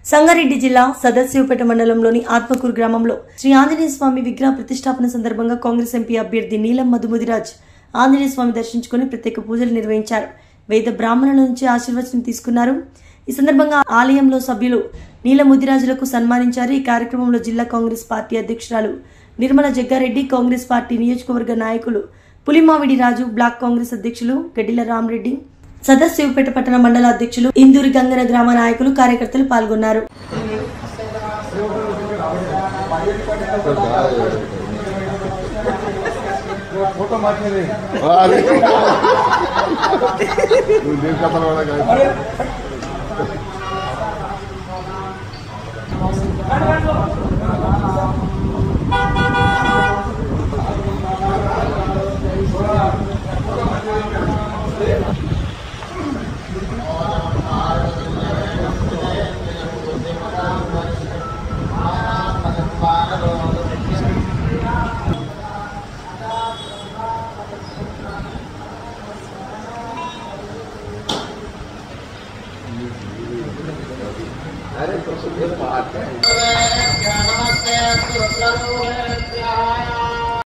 సంగారెడ్డి జిల్లా సదస్సుపేట మండలంలోని ఆత్మకూరు గ్రామంలో శ్రీ ఆంజనేయ స్వామి విగ్రహ ప్రతిష్టాపన సందర్భంగా కాంగ్రెస్ ఎంపీ అభ్యర్థి నీలం మధుముదిరాజ్ ఆంజనేయ స్వామి దర్శించుకుని ప్రత్యేక పూజలు నిర్వహించారు వేద బ్రాహ్మణుల నుంచి ఆశీర్వచనం తీసుకున్నారు ఈ సందర్భంగా ఆలయంలో సభ్యులు నీల ముదిరాజులకు సన్మానించారు ఈ కార్యక్రమంలో జిల్లా కాంగ్రెస్ పార్టీ అధ్యక్షురాలు నిర్మల జగ్గారెడ్డి కాంగ్రెస్ పార్టీ నియోజకవర్గ నాయకులు పులిమావిడి రాజు బ్లాక్ కాంగ్రెస్ అధ్యక్షులు గడ్డిల రామరెడ్డి సదస్సుపేట పట్టణ మండల అధ్యక్షులు ఇందూరి గంగన గ్రామ నాయకులు కార్యకర్తలు పాల్గొన్నారు ఫోటో మార్చేది అదే నువ్వు దేని కథలు కూడా కాదు నమస్తే